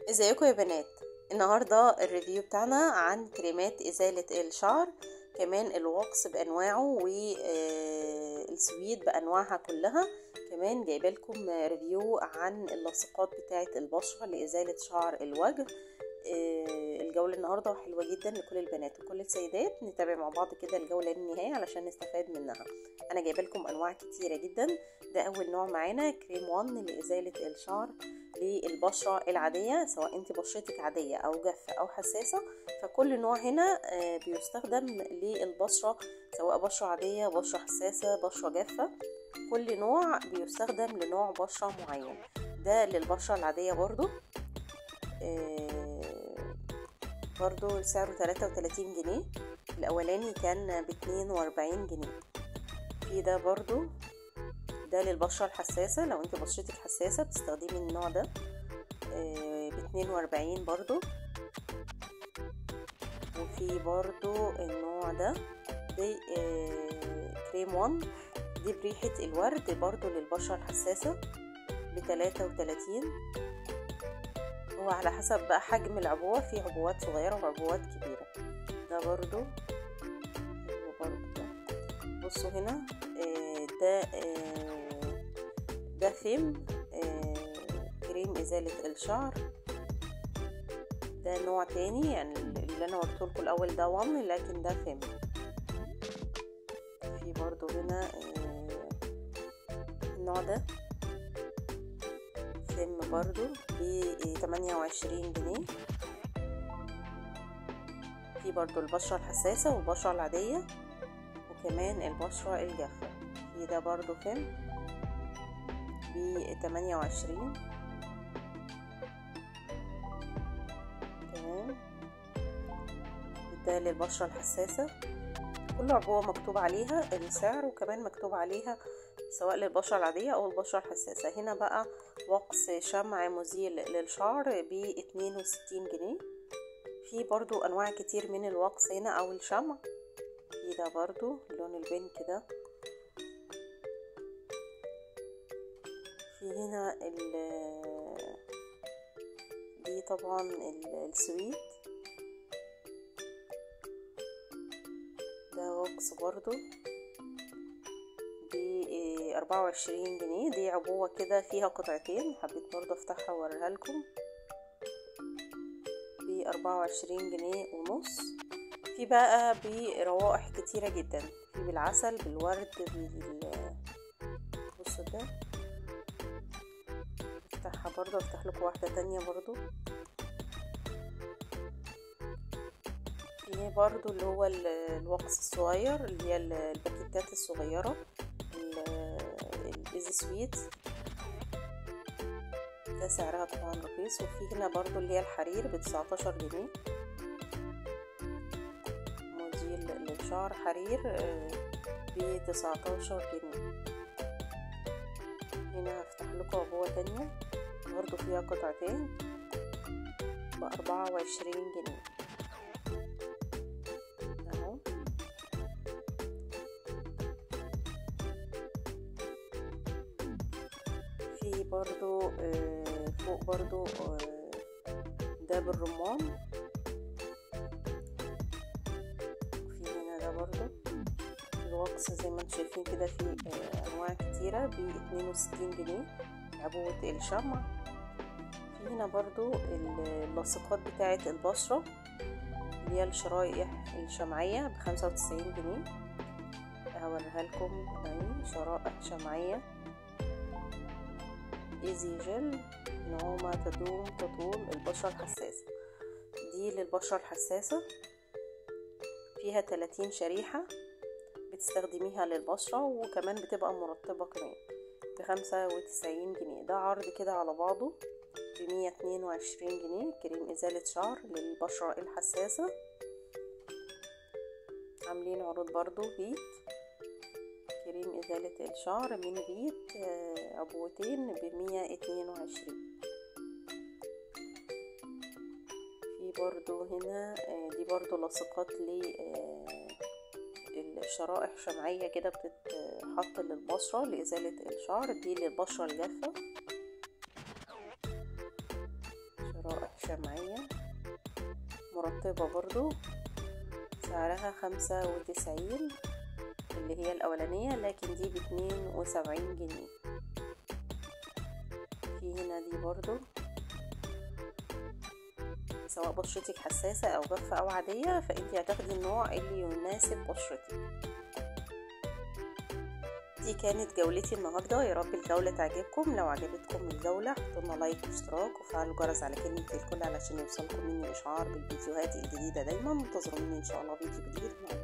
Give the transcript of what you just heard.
ازيكم يا بنات النهاردة الريفيو بتاعنا عن كريمات ازالة الشعر كمان الوكس بانواعه والسويد بانواعها كلها كمان جايبه لكم ريفيو عن اللاصقات بتاعه البشره لازاله شعر الوجه الجولة النهاردة حلوة جدا لكل البنات وكل السيدات نتابع مع بعض كده الجولة للنهاية علشان نستفاد منها انا جايبه لكم انواع كتيرة جدا ده اول نوع معانا كريم وان لازالة الشعر للبشرة العادية سواء انت بشرتك عادية او جافة او حساسة فكل نوع هنا بيستخدم للبشرة سواء بشرة عادية بشرة حساسة بشرة جافة كل نوع بيستخدم لنوع بشرة معين ده للبشرة العادية برضو برضو سعره 33 جنيه الاولاني كان ب 42 جنيه في ده برضو ده للبشرة الحساسة لو انت بشرتك حساسة بتستخدمي النوع ده ب 42 برضو وفي برضو النوع ده دي كريم وان دي بريحة الورد برضو للبشرة الحساسة ب 33 هو على حسب بقى حجم العبوة في عبوات صغيرة وعبوات كبيرة ده برضو برضو ده بصوا هنا ده ده فيم كريم إزالة الشعر ده نوع تاني يعني اللي أنا وريته لكم الأول ده وان لكن ده فيم في برضو هنا النوع ده فيم برضو ب 28 جنيه في برضو البشرة الحساسة والبشرة العادية وكمان البشرة الجافة في ده برضو فيم ب 28 تمام ده للبشرة الحساسة كل عبوة مكتوب عليها السعر وكمان مكتوب عليها سواء للبشرة العادية أو البشرة الحساسة هنا بقى وقص شمع مزيل للشعر ب 62 جنيه في برضو أنواع كتير من الوقص هنا أو الشمع في ده برضو لون البنك ده في هنا ال دي طبعا السويت ده وقص برضو أربعة وعشرين جنيه دي عبوة كده فيها قطعتين حبيت برضه افتحها واوريها لكم بأربعة وعشرين جنيه ونص في بقى بروائح كتيرة جدا في بالعسل بالورد بال بصوا ده افتحها برضه افتح لكم واحدة تانية برضه في برضه اللي هو الوقص الصغير اللي هي الباكيتات الصغيرة الايزي سويت ده سعرها طبعا رخيص وفي هنا برضو اللي هي الحرير بتسعتاشر جنيه موديل للشعر حرير بتسعتاشر جنيه هنا هفتح لكم عبوة تانية برضو فيها قطعتين بأربعة وعشرين جنيه في برضو فوق برضو ده بالرمان في هنا ده برضو الوكس زي ما انتم شايفين كده في انواع كتيرة ب 62 جنيه عبوة الشمع في هنا برضو اللاصقات بتاعة البشرة اللي هي الشرايح الشمعية بخمسة وتسعين جنيه هوريها لكم اهي شرائح شمعية ايزي جل نعومة تدوم تطول البشرة الحساسة دي للبشرة الحساسة فيها 30 شريحة بتستخدميها للبشرة وكمان بتبقى مرطبة كمان بخمسة وتسعين جنيه ده عرض كده على بعضه بمية اتنين وعشرين جنيه كريم إزالة شعر للبشرة الحساسة عاملين عروض برضو بيت كريم إزالة الشعر من بيت عبوتين بمية اتنين وعشرين في برضو هنا دي برضو لاصقات الشرائح شمعية كده بتتحط للبشرة لإزالة الشعر دي للبشرة الجافة شرائح شمعية مرطبة برضو سعرها خمسة وتسعين اللي هي الأولانية لكن دي باتنين وسبعين جنيه في هنا دي برضو سواء بشرتك حساسة أو جافة أو عادية فأنتي هتاخدي النوع اللي يناسب بشرتك دي كانت جولتي النهاردة يا رب الجولة تعجبكم لو عجبتكم الجولة حطولنا لايك واشتراك وفعلوا الجرس على كلمة الكل علشان يوصلكم مني إشعار بالفيديوهات الجديدة دايما منتظروا مني إن شاء الله فيديو جديد